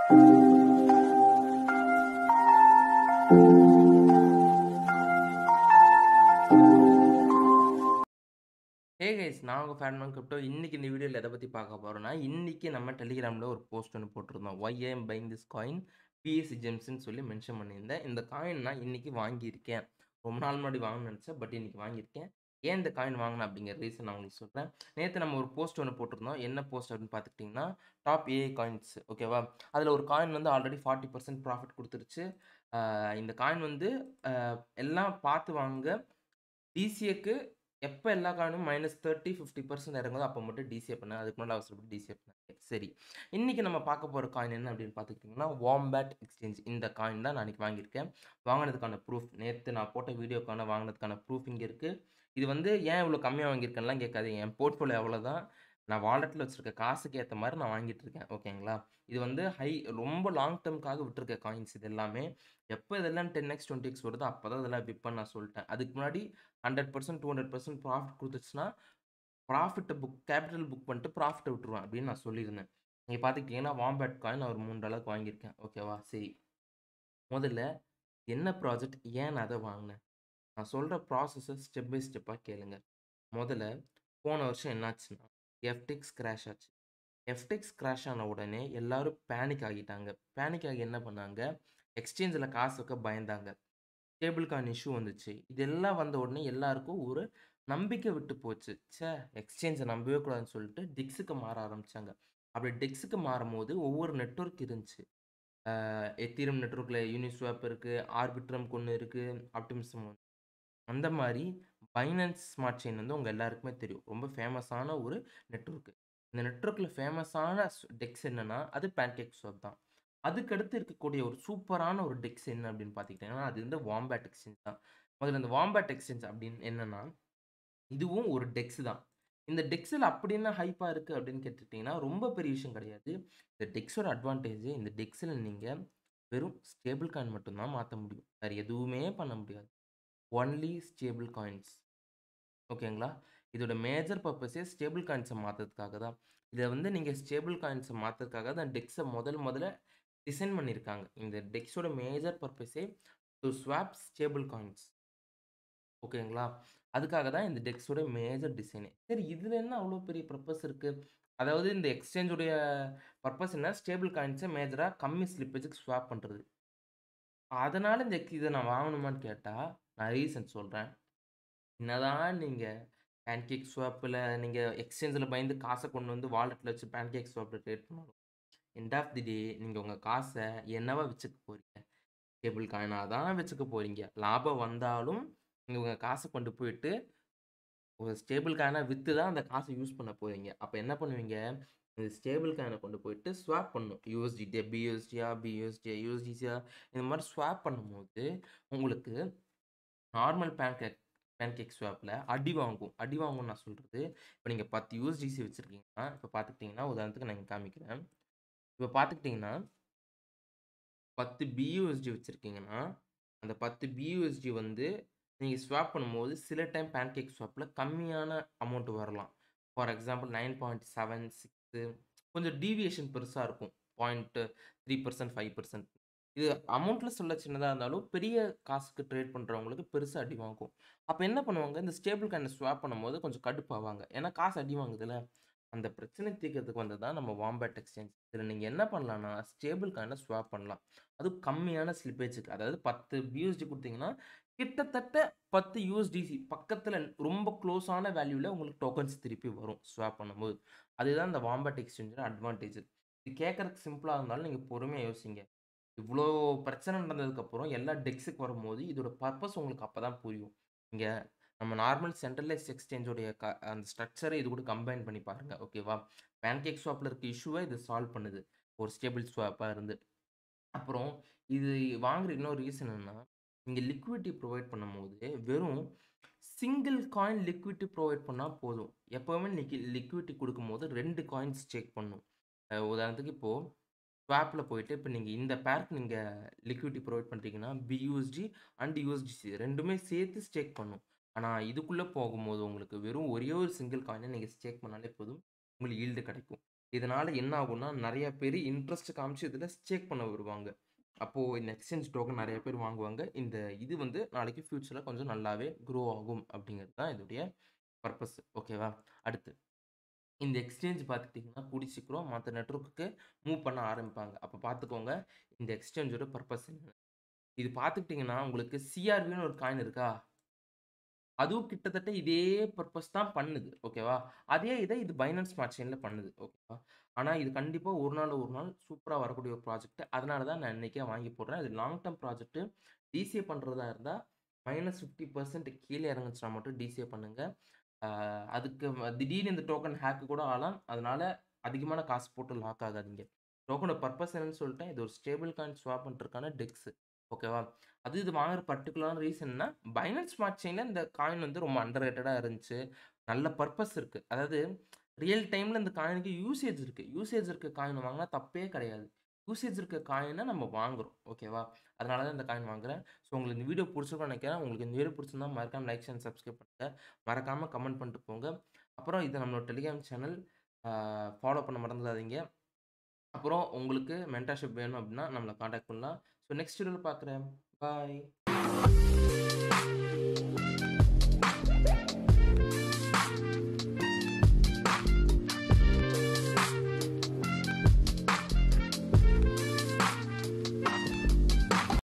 Hey guys நான் உங்கள் ஃபேன்மேன் crypto இன்னைக்கு இந்த வீடியோவில் எதை பற்றி பார்க்க போகிறோம்னா இன்னைக்கு நம்ம டெலிகிராமில் ஒரு போஸ்ட் ஒன்று போட்டிருந்தோம் why am buying this coin BSC ஜெம்ஸ்ன்னு சொல்லி மென்ஷன் பண்ணியிருந்தேன் இந்த காயின் நான் இன்னைக்கு வாங்கியிருக்கேன் ரொம்ப நாள் முன்னாடி வாங்கணும்னு நினச்சேன் பட் இன்னைக்கு வாங்கியிருக்கேன் ஏன் இந்த காயின் வாங்கினேன் அப்படிங்கிற ரீசன் நான் உங்களுக்கு சொல்கிறேன் நேற்று நம்ம ஒரு போஸ்ட் ஒன்று போட்டிருந்தோம் என்ன போஸ்ட் அப்படின்னு பார்த்துக்கிட்டிங்கன்னா டாப் ஏஐ காயின்ஸ் ஓகேவா அதில் ஒரு காயின் வந்து ஆல்ரெடி ஃபார்ட்டி பர்சன்ட் ப்ராஃபிட் கொடுத்துருச்சு ஆஹ் இந்த காயின் வந்து ஆஹ் எல்லாம் பார்த்து வாங்க டிசிஏக்கு எப்போ எல்லா காயினும் மைனஸ் தேர்ட்டி ஃபிஃப்டி பர்சன்ட் இறங்குதோ அப்போ மட்டும் டிசிஏ பண்ண அதுக்கு முன்னாடி அவசரப்பட்டு டிசிஏ பண்ண சரி இன்றைக்கி நம்ம பார்க்க போகிற காயின் என்ன அப்படின்னு பார்த்துக்கிட்டிங்கன்னா வாம்பேட் எக்ஸ்சேஞ்ச் இந்த காயின் தான் நான் அன்றைக்கி வாங்கியிருக்கேன் வாங்கினதுக்கான ப்ரூஃப் நேற்று நான் போட்ட வீடியோக்கான வாங்கினதுக்கான ப்ரூஃப் இங்கே இருக்குது இது வந்து ஏன் இவ்வளோ கம்மியாக வாங்கியிருக்கேன்லாம் கேட்காதீங்க என் போர்ட்ஃபோலியோ அவ்வளோதான் நான் வாலெட்டில் வச்சுருக்க காசுக்கு ஏற்ற மாதிரி நான் வாங்கிட்டு இருக்கேன் ஓகேங்களா இது வந்து ஹை ரொம்ப லாங் டேர்முக்காக விட்டுருக்க காயின்ஸ் இது எல்லாமே எப்போ இதெல்லாம் டென் எக்ஸ் டுவெண்ட்டி எக்ஸ் வருதோ அப்போ தான் இதெல்லாம் விற்பேன் நான் சொல்லிட்டேன் அதுக்கு முன்னாடி hundred percent two hundred percent profit கொடுத்துச்சுன்னா ப்ராஃபிட்டை புக் கேபிட்டல் புக் பண்ணிட்டு ப்ராஃபிட்டை விட்டுருவேன் அப்படின்னு நான் சொல்லியிருந்தேன் நீங்கள் பார்த்துக்கிட்டிங்கன்னா வாம்பேட் காயின் நான் ஒரு மூணு டாலருக்கு வாங்கியிருக்கேன் ஓகேவா சரி முதல்ல என்ன ப்ராஜெக்ட் ஏன் நான் அதை வாங்கினேன் நான் சொல்கிற ப்ராசஸை ஸ்டெப் பை ஸ்டெப்பாக கேளுங்க முதல்ல போன வருஷம் என்னாச்சுன்னா எஃப்டிக்ஸ் கிராஷ் ஆச்சு எஃப்டிக்ஸ் கிராஷ் ஆன உடனே எல்லாரும் பேனிக் ஆகிட்டாங்க பேனிக் ஆகி என்ன பண்ணாங்க எக்ஸ்சேஞ்சில் காசு வைக்க பயந்தாங்க டேபிள் காயின் இஷ்யூ வந்துச்சு இதெல்லாம் வந்த உடனே எல்லாருக்கும் ஒரு நம்பிக்கை விட்டு போச்சு ச்சே எக்ஸ்சேஞ்சை நம்பவே கூடாதுன்னு சொல்லிட்டு டிக்ஸுக்கு மாற ஆரம்பித்தாங்க அப்படி டிக்ஸுக்கு மாறும்போது ஒவ்வொரு நெட்ஒர்க் இருந்துச்சு எத்தீரம் நெட்ஒர்க்கில் யூனிஸ்வாப் இருக்குது ஆர்பிட்ரம் கொன்று இருக்குது ஆப்டிமிசம் அந்த மாதிரி பைனான்ஸ் ஸ்மார்ட் செயின் வந்து உங்கள் எல்லாருக்குமே தெரியும் ரொம்ப ஃபேமஸான ஒரு நெட்ஒர்க்கு இந்த நெட்ஒர்க்கில் ஃபேமஸான டெக்ஸ் என்னென்னா அது பேன்கேக் ஸ்வாப் தான் அதுக்கடுத்து இருக்கக்கூடிய ஒரு சூப்பரான ஒரு டெக்ஸ் என்ன அப்படின்னு பார்த்துக்கிட்டிங்கன்னா அது வந்து வாம்பேட் எக்ஸ்சேஞ்ச் தான் முதல்ல இந்த வாம்பேட் எக்ஸ்சேஞ்ச் அப்படின்னு என்னென்னா இதுவும் ஒரு டெக்ஸ் தான் இந்த டெக்ஸில் அப்படி என்ன ஹைப்பாக இருக்குது அப்படின்னு கேட்டுக்கிட்டிங்கன்னா ரொம்ப பெரிய விஷயம் கிடையாது இந்த டெக்ஸோட அட்வான்டேஜ் இந்த டெக்ஸில் நீங்கள் வெறும் ஸ்டேபிள் காயின் மட்டும்தான் மாற்ற முடியும் வேறு எதுவுமே பண்ண முடியாது ஒன்லி ஸ்டேபிள் காயின்ஸ் ஓகேங்களா இதோட மேஜர் பர்பஸே ஸ்டேபிள் காயின்ஸை மாற்றுறதுக்காக தான் இதை வந்து நீங்கள் ஸ்டேபிள் காயின்ஸை மாற்றுறதுக்காக தான் டெக்ஸை முதல் முதல்ல டிசைன் பண்ணியிருக்காங்க இந்த டெக்ஸோட மேஜர் பர்பஸே டு ஸ்வாப் ஸ்டேபிள் காயின்ஸ் ஓகேங்களா அதுக்காக தான் இந்த டெக்ஸோட மேஜர் டிசைனே சரி இதில் என்ன அவ்வளோ பெரிய பர்பஸ் இருக்குது அதாவது இந்த எக்ஸ்சேஞ்சோடைய பர்பஸ் என்ன ஸ்டேபிள் காயின்ஸை மேஜராக கம்மி ஸ்லிப்பேஜுக்கு ஸ்வாப் பண்ணுறது அதனால் இந்த இதை நான் வாங்கணுமான்னு கேட்டால் நான் ரீசன் சொல்கிறேன் என்னதான் நீங்கள் பேன்கேக் ஸ்வாப்பில் நீங்கள் எக்ஸ்சேஞ்சில் பயந்து காசை கொண்டு வந்து வாலெட்டில் வச்சு பேன்கேக் ஸ்வாப்பில் ட்ரேட் பண்ணணும் எண்ட் ஆஃப் தி டே நீங்கள் உங்கள் காசை என்னவா வச்சுக்க போகிறீங்க டேபிள் காயினாக தான் வச்சுக்க போகிறீங்க லாபம் வந்தாலும் நீங்கள் உங்கள் காசை கொண்டு போயிட்டு ஒரு ஸ்டேபிள் காயினாக விற்று தான் அந்த காசை யூஸ் பண்ண போகிறீங்க அப்போ என்ன பண்ணுவீங்க இந்த ஸ்டேபிள் காயினை கொண்டு போயிட்டு ஸ்வாப் பண்ணும் யூஎஸ்டிடியா பியூஎஸ்டியா பியூஎஸ்டியா யூஎஸ்டிசியா இந்த மாதிரி ஸ்வாப் பண்ணும்போது உங்களுக்கு நார்மல் பேன்கேக் பேன்கேக் ஸ்வாப்பில் அடி வாங்கும் அடி வாங்கும்னு நான் சொல்கிறது இப்போ நீங்கள் பத்து யூஎஸ்டிசி வச்சுருக்கீங்கன்னா இப்போ பார்த்துக்கிட்டிங்கன்னா உதாரணத்துக்கு நான் இங்கே காமிக்கிறேன் இப்போ பார்த்துக்கிட்டிங்கன்னா பத்து பியூஎஸ்டி வச்சுருக்கீங்கன்னா அந்த பத்து பியூஎஸ்டி வந்து நீங்கள் ஸ்வாப் பண்ணும்போது சில டைம் பேன்கேக் ஸ்வாப்பில் கம்மியான அமௌண்ட் வரலாம் for example nine point seven six கொஞ்சம் டீவியேஷன் பெருசாக இருக்கும் point three percent five percent இது அமௌண்ட்டில் சொல்ல சின்னதாக இருந்தாலும் பெரிய காசுக்கு ட்ரேட் பண்ணுறவங்களுக்கு பெருசாக அடி வாங்கும் அப்போ என்ன பண்ணுவாங்க இந்த ஸ்டேபிள் காயினை ஸ்வாப் பண்ணும்போது கொஞ்சம் கடுப்பாவாங்க ஏன்னா காசு அடி வாங்குதுல்ல அந்த பிரச்சனை தீர்க்கறதுக்கு வந்து தான் நம்ம வாம்பேட் எக்ஸ்சேஞ்ச் இதில் நீங்கள் என்ன பண்ணலாம்னா ஸ்டேபிள் காயினை ஸ்வாப் பண்ணலாம் அதுவும் கம்மியான ஸ்லிப்பேஜுக்கு அதாவது பத்து பியூஎஸ்டி கொடுத்தீங்கன்னா கிட்டத்தட்ட பத்து யூஎஸ்டிசி பக்கத்தில் ரொம்ப க்ளோஸான வேல்யூவில் உங்களுக்கு டோக்கன்ஸ் திருப்பி வரும் ஸ்வாப் பண்ணும்போது அதுதான் இந்த வாம்பேட் எக்ஸ்சேஞ்சோட அட்வான்டேஜ் இது கேட்குறதுக்கு சிம்பிளாக இருந்தாலும் நீங்கள் பொறுமையாக யோசிங்க இவ்வளோ பிரச்சனை நடந்ததுக்கப்புறம் எல்லா டெக்ஸுக்கு வரும்போது இதோட பர்பஸ் உங்களுக்கு அப்போ தான் புரியும் இங்கே நம்ம நார்மல் சென்ட்ரலைஸ் எக்ஸ்சேஞ்சோடைய க அந்த ஸ்ட்ரக்சரை இது கூட கம்பைன் பண்ணி பாருங்கள் ஓகேவா பேன்கேக் ஸ்வாப்பில் இருக்க இஷ்யூவை இது சால்வ் பண்ணுது ஒரு ஸ்டேபிள் ஸ்வாப்பாக இருந்து அப்புறம் இது வாங்குற இன்னொரு ரீசன் என்னென்னா இங்கே லிக்விடிட்டி ப்ரொவைட் பண்ணும்போது வெறும் சிங்கிள் காயின் லிக்விடிட்டி ப்ரொவைட் பண்ணால் போதும் எப்போவுமே லிக்வி லிக்விடிட்டி கொடுக்கும்போது ரெண்டு காயின்ஸ் செக் பண்ணும் உதாரணத்துக்கு இப்போது ஸ்வாப்பில் போயிட்டு இப்போ நீங்கள் இந்த பேருக்கு நீங்கள் லிக்விடிட்டி ப்ரொவைட் பண்ணுறீங்கன்னா பியூஎஸ்டி அண்ட் யூஎஸ்டிசி ரெண்டுமே சேர்த்து ஸ்டேக் பண்ணும் ஆனால் இதுக்குள்ளே போகும்போது உங்களுக்கு வெறும் ஒரே ஒரு சிங்கிள் காயினை நீங்கள் ஸ்டேக் பண்ணாலே போதும் உங்களுக்கு ஈல்டு கிடைக்கும் இதனால என்ன ஆகும்னா, நெறைய பேரு இன்ட்ரெஸ்ட் காமிச்சு இதில ஸ்டேக் பண்ண வருவாங்க. அப்போ இந்த எக்ஸ்சேஞ்ச் டோக்கன் நெறைய பேர் வாங்குவாங்க. இந்த இது வந்து நாளைக்கு ஃபியூச்சர்ல கொஞ்சம் நல்லாவே குரோ ஆகும் அப்படிங்கிறது தான் இதோடைய பர்ப்பஸ். ஓகேவா? அடுத்து இந்த எக்ஸ்சேஞ்ச் பார்த்துக்கிட்டீங்கன்னா, கூடிய சீக்கிரம் மத்த நெட்வொர்க்குக்கு மூவ் பண்ண ஆரம்பிப்பாங்க. அப்ப பார்த்துக்கோங்க, இந்த எக்ஸ்சேஞ்சோட பர்ப்பஸ் என்ன? இது பார்த்துக்கிட்டீங்கன்னா, உங்களுக்கு சிஆர்வின்னு ஒரு காயின் இருக்கா? அதுவும் கிட்டத்தட்ட இதே பர்ப்பஸ் தான் பண்ணுது. ஓகேவா? அதே இத இது பைனான்ஸ் ஸ்மார்ட் செயின்ல பண்ணுது. ஓகேவா? ஆனா இது கண்டிப்பா ஒரு நாள்ல ஒரு நாள் சூப்பரா வரக்கூடிய ஒரு ப்ராஜெக்ட். அதனால தான் நான் இன்னைக்கே வாங்கி போடுறேன். இது லாங் டெர்ம் ப்ராஜெக்ட். டிசிஏ பண்றதா இருந்தா -50% கீழ இறங்குச்சுனா மட்டும் டிசிஏ பண்ணுங்க. ஆ அதுக்கு திடீர்னு இந்த டோக்கன் ஹேக் கூட ஆகலாம். அதனால அதிகமான காசு போட்டு லாக் ஆகாதீங்க. டோக்கனோட பர்ப்பஸ் என்னன்னு சொல்லிட்டேன். இது ஒரு ஸ்டேபிள் காயின் ஸ்வாப் பண்றதுக்கான டெக்ஸ். ஓகேவா? அது இது வாங்குற பர்ட்டிகுலரான ரீசன்னா, பைனான்ஸ் ஸ்மார்ட் செயின்ல இந்த காயின் வந்து ரொம்ப அண்டர் ரேட்டடா இருந்துச்சு. நல்ல பர்ப்பஸ் இருக்கு. அதாவது ரியல் டைம்ல இந்த காயினுக்கு யூசேஜ் இருக்கு. யூசேஜ் இருக்க காயின் வாங்குனா தப்பே கிடையாது. யூசேஜ் இருக்க காயின நம்ம வாங்குறோம். ஓகேவா? அதனால தான் இந்த காயின் வாங்குறேன். ஸோ உங்களுக்கு இந்த வீடியோ புடிச்சிருக்கும்னு நினைக்கிறேன். உங்களுக்கு இந்த வீடியோ புடிச்சிருந்தா மறக்காம லைக் அண்ட் சப்ஸ்கிரைப் பண்ணுங்க. மறக்காம கமெண்ட் பண்ணிட்டு போங்க. அப்புறம் இது நம்மளோட டெலிகிராம் சேனல். ஆ ஃபாலோ பண்ண மறந்துடாதீங்க. அப்புறம் உங்களுக்கு மென்டார்ஷிப் வேணும் அப்படின்னா நம்மள கான்டாக்ட் பண்ணலாம். ஸோ நெக்ஸ்ட் வீடியோல பார்க்குறேன். பாய்.